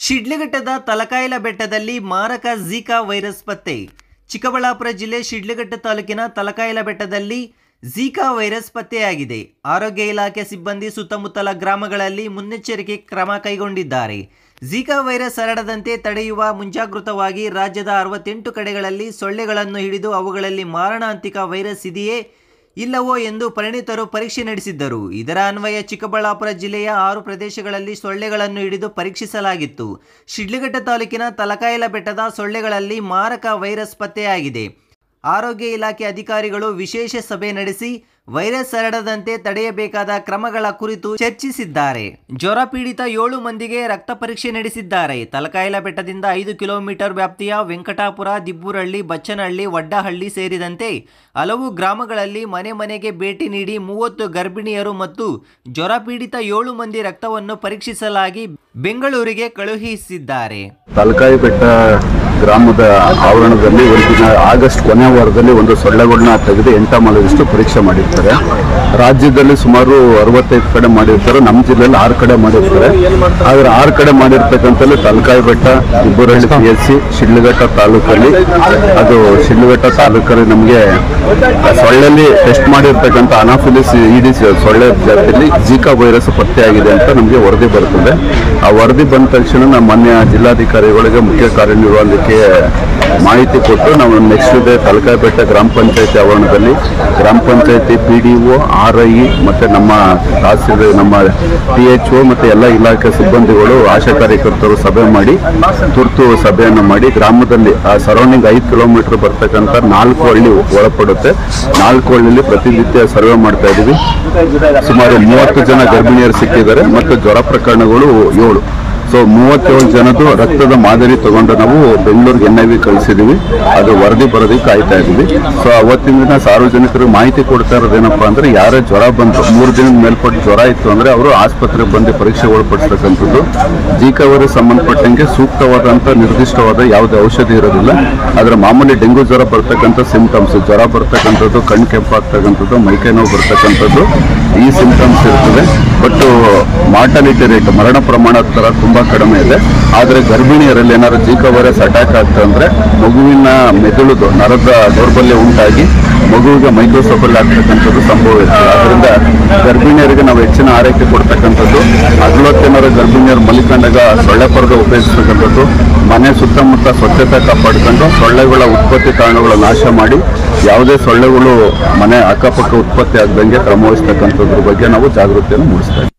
ಶಿಡ್ಲಘಟ್ಟದ ತಲಕಾಯಲ ಬೆಟ್ಟದಲ್ಲಿ ಮಾರಕ Zika virus ಪತ್ತೆ ಚಿಕ್ಕಬಳ್ಳಾಪುರ ಜಿಲ್ಲೆ ಶಿಡ್ಲಘಟ್ಟ ತಾಲೂಕಿನ ತಲಕಾಯಲ ಬೆಟ್ಟದಲ್ಲಿ ಝೀಕಾ ವೈರಸ್ ಪತ್ತೆಯಾಗಿದೆ ಆರೋಗ್ಯ ಇಲಾಖೆ ಸಿಬ್ಬಂದಿ ಸುತ್ತಮುತ್ತಲ ಗ್ರಾಮಗಳಲ್ಲಿ ಮುನ್ನೆಚ್ಚರಿಕೆ ಕ್ರಮ ಕೈಗೊಂಡಿದ್ದಾರೆ ಝೀಕಾ ವೈರಸ್ ಹರಡದಂತೆ ತಡೆಯುವ ಮುಂಜಾಗೃತವಾಗಿ ರಾಜ್ಯದ ಅರವತ್ತೆಂಟು ಕಡೆಗಳಲ್ಲಿ ಸೊಳ್ಳೆಗಳನ್ನು ಹಿಡಿದು ಅವುಗಳಲ್ಲಿ ಮಾರಣಾಂತಿಕ ವೈರಸ್ ಇದೆಯೇ ಇಲ್ಲವೋ ಎಂದು ಪರಿಣಿತರು ಪರೀಕ್ಷೆ ನಡೆಸಿದ್ದರು ಇದರ ಅನ್ವಯ ಚಿಕ್ಕಬಳ್ಳಾಪುರ ಜಿಲ್ಲೆಯ ಆರು ಪ್ರದೇಶಗಳಲ್ಲಿ ಸೊಳ್ಳೆಗಳನ್ನು ಹಿಡಿದು ಪರೀಕ್ಷಿಸಲಾಗಿತ್ತು ಶಿಡ್ಲಘಟ್ಟ ತಾಲೂಕಿನ ತಲಕಾಯಲ ಬೆಟ್ಟದ ಸೊಳ್ಳೆಗಳಲ್ಲಿ ಮಾರಕ ವೈರಸ್ ಪತ್ತೆಯಾಗಿದೆ ಆರೋಗ್ಯ ಇಲಾಖೆ ಅಧಿಕಾರಿಗಳು ವಿಶೇಷ ಸಭೆ ನಡೆಸಿ ವೈರಸ್ ಹರಡದಂತೆ ತಡೆಯಬೇಕಾದ ಕ್ರಮಗಳ ಕುರಿತು ಚರ್ಚಿಸಿದ್ದಾರೆ ಜ್ವರ ಪೀಡಿತ ಏಳು ಮಂದಿಗೆ ರಕ್ತ ಪರೀಕ್ಷೆ ನಡೆಸಿದ್ದಾರೆ ತಲಕಾಯಲ ಬೆಟ್ಟದಿಂದ ಐದು ಕಿಲೋಮೀಟರ್ ವ್ಯಾಪ್ತಿಯ ವೆಂಕಟಾಪುರ ದಿಬ್ಬೂರಹಳ್ಳಿ ಬಚ್ಚನಹಳ್ಳಿ ವಡ್ಡಹಳ್ಳಿ ಸೇರಿದಂತೆ ಹಲವು ಗ್ರಾಮಗಳಲ್ಲಿ ಮನೆ ಮನೆಗೆ ಭೇಟಿ ನೀಡಿ ಮೂವತ್ತು ಗರ್ಭಿಣಿಯರು ಮತ್ತು ಜ್ವರ ಪೀಡಿತ ಏಳು ಮಂದಿ ರಕ್ತವನ್ನು ಪರೀಕ್ಷಿಸಲಾಗಿ ಬೆಂಗಳೂರಿಗೆ ಕಳುಹಿಸಿದ್ದಾರೆ ತಲಕಾಯಿ ಬೆಟ್ಟ ಗ್ರಾಮದ ಆವರಣದಲ್ಲಿ ಒಂದು ದಿನ ಆಗಸ್ಟ್ ಕೊನೆ ವಾರದಲ್ಲಿ ಒಂದು ಸೊಳ್ಳೆಗಳನ್ನ ತೆಗೆದು ಎಂಟಾಮಲದಷ್ಟು ಪರೀಕ್ಷೆ ಮಾಡಿರ್ತಾರೆ ರಾಜ್ಯದಲ್ಲಿ ಸುಮಾರು ಅರವತ್ತೈದು ಕಡೆ ಮಾಡಿರ್ತಾರೆ ನಮ್ಮ ಜಿಲ್ಲೆಯಲ್ಲಿ ಆರು ಕಡೆ ಮಾಡಿರ್ತಾರೆ ಆದ್ರೆ ಆರು ಕಡೆ ಮಾಡಿರ್ತಕ್ಕಂಥಲ್ಲಿ Talakayi Betta Ibbarahalli P S C Shidlaghatta ತಾಲೂಕಲ್ಲಿ ಅದು ಶಿಡ್ಲಘಟ್ಟ ತಾಲೂಕಲ್ಲಿ ನಮಗೆ ಸೊಳ್ಳೆಯಲ್ಲಿ ಟೆಸ್ಟ್ ಮಾಡಿರ್ತಕ್ಕಂಥ ಅನಾಫಿಲಿಸ್ ಇಡಿಸ್ ಸೊಳ್ಳೆ ಜಾತಿಯಲ್ಲಿ ಜೀಕಾ ವೈರಸ್ ಪತ್ತೆಯಾಗಿದೆ ಅಂತ ನಮಗೆ ವರದಿ ಬರ್ತದೆ ಆ ವರದಿ ಬಂದ ತಕ್ಷಣ ನಮ್ಮ ಮಾನ್ಯ ಜಿಲ್ಲಾಧಿಕಾರಿಗಳಿಗೆ ಮುಖ್ಯ ಕಾರ್ಯನಿರ್ವಾಹಕರಿಗೆ ಮಾಹಿತಿ ಕೊಟ್ಟು ನಾವು ನೆಕ್ಸ್ಟ್ ಡೇ ತಲಕಾಯಿ ಬೆಟ್ಟ ಗ್ರಾಮ ಪಂಚಾಯತಿ ಆವರಣದಲ್ಲಿ ಗ್ರಾಮ ಪಂಚಾಯತಿ P D O R I ಮತ್ತು ನಮ್ಮ ತಹಸೀಲ್ ನಮ್ಮ ಟಿ ಎಚ್ ಒ ಮತ್ತು ಎಲ್ಲ ಇಲಾಖೆ ಸಿಬ್ಬಂದಿಗಳು ಆಶಾ ಕಾರ್ಯಕರ್ತರು ಸಭೆ ಮಾಡಿ ತುರ್ತು ಸಭೆಯನ್ನು ಮಾಡಿ ಗ್ರಾಮದಲ್ಲಿ ಆ ಸರೌಂಡಿಂಗ್ ಐದು ಕಿಲೋಮೀಟರ್ ಬರ್ತಕ್ಕಂಥ ನಾಲ್ಕು ಹಳ್ಳಿ ಒಳಪಡುತ್ತೆ ನಾಲ್ಕು ಹಳ್ಳಿಯಲ್ಲಿ ಪ್ರತಿನಿತ್ಯ ಸರ್ವೆ ಮಾಡ್ತಾ ಇದ್ದೀವಿ ಸುಮಾರು ಮೂವತ್ತು ಜನ ಗರ್ಭಿಣಿಯರು ಸಿಕ್ಕಿದ್ದಾರೆ ಮತ್ತು ಜ್ವರ ಪ್ರಕರಣಗಳು ಏಳು ಸೊ ಮೂವತ್ತೇಳು ಜನದ್ದು ರಕ್ತದ ಮಾದರಿ ತಗೊಂಡು ನಾವು ಬೆಂಗಳೂರಿಗೆ ಎನ್ ಐ ವಿ ಕಳಿಸಿದೀವಿ ಅದು ವರದಿ ಬರೋದಕ್ಕೆ ಕಾಯ್ತಾ ಇದೀವಿ ಸೊ ಅವತ್ತಿನ ದಿನ ಸಾರ್ವಜನಿಕರಿಗೆ ಮಾಹಿತಿ ಕೊಡ್ತಾ ಇರೋದೇನಪ್ಪ ಅಂದ್ರೆ ಯಾರೇ ಜ್ವರ ಬಂತು ಮೂರು ದಿನದ ಮೇಲ್ಪಟ್ಟು ಜ್ವರ ಇತ್ತು ಅಂದ್ರೆ ಅವರು ಆಸ್ಪತ್ರೆಗೆ ಬಂದು ಪರೀಕ್ಷೆ ಒಳಪಡಿಸ್ತಕ್ಕಂಥದ್ದು ಜೀಕಾವರಿ ಸಂಬಂಧಪಟ್ಟಂಗೆ ಸೂಕ್ತವಾದಂಥ ನಿರ್ದಿಷ್ಟವಾದ ಯಾವುದೇ ಔಷಧಿ ಇರೋದಿಲ್ಲ ಆದರೆ ಮಾಮೂಲಿ ಡೆಂಗು ಜ್ವರ ಬರ್ತಕ್ಕಂಥ ಸಿಂಪ್ಟಮ್ಸ್ ಜ್ವರ ಬರ್ತಕ್ಕಂಥದ್ದು ಕಣ್ಣು ಕೆಂಪಾಗ್ತಕ್ಕಂಥದ್ದು ಮೈಕೈ ನೋವು ಬರ್ತಕ್ಕಂಥದ್ದು ಈ ಸಿಂಪ್ಟಮ್ಸ್ ಇರ್ತದೆ ಬಟ್ ಮಾರ್ಟಾಲಿಟಿ ರೇಟ್ ಮರಣ ಪ್ರಮಾಣ ತರ ತುಂಬಾ ಕಡಿಮೆ ಇದೆ ಆದರೆ ಗರ್ಭಿಣಿಯರಲ್ಲಿ ಏನಾದ್ರು ಜೀಕಾ ವೈರಸ್ ಅಟ್ಯಾಕ್ ಆಗ್ತದೆ ಅಂದ್ರೆ ಮಗುವಿನ ಮೆದುಳುದು ನರದ ದೌರ್ಬಲ್ಯ ಉಂಟಾಗಿ ಮಗುವಿಗೆ ಮೈಕ್ರೋಸೋಫಲ್ ಆಗ್ತಕ್ಕಂಥದ್ದು ಸಂಭವ ಇರ್ತದೆ ಅದರಿಂದ ಗರ್ಭಿಣಿಯರಿಗೆ ನಾವು ಹೆಚ್ಚಿನ ಆರೈಕೆ ಕೊಡ್ತಕ್ಕಂಥದ್ದು ಹಗಲೊತ್ತೇನಾದ್ರು ಗರ್ಭಿಣಿಯರು ಮಲಿಕೊಂಡಾಗ ಸೊಳ್ಳೆ ಪರದ ಉಪಯೋಗಿಸ್ತಕ್ಕಂಥದ್ದು ಮನೆ ಸುತ್ತಮುತ್ತ ಸ್ವಚ್ಛತೆ ಕಾಪಾಡ್ಕೊಂಡು ಸೊಳ್ಳೆಗಳ ಉತ್ಪತ್ತಿ ತಾಣಗಳ ನಾಶ ಮಾಡಿ ಯಾವುದೇ ಸೊಳ್ಳೆಗಳು ಮನೆ ಅಕ್ಕಪಕ್ಕ ಉತ್ಪತ್ತಿ ಆಗದಂಗೆ ಕ್ರಮ ವಹಿಸ್ತಕ್ಕಂಥದ್ರ ಬಗ್ಗೆ ನಾವು ಜಾಗೃತಿಯನ್ನು ಮೂಡಿಸ್ತಾ ಇದ್ದೀವಿ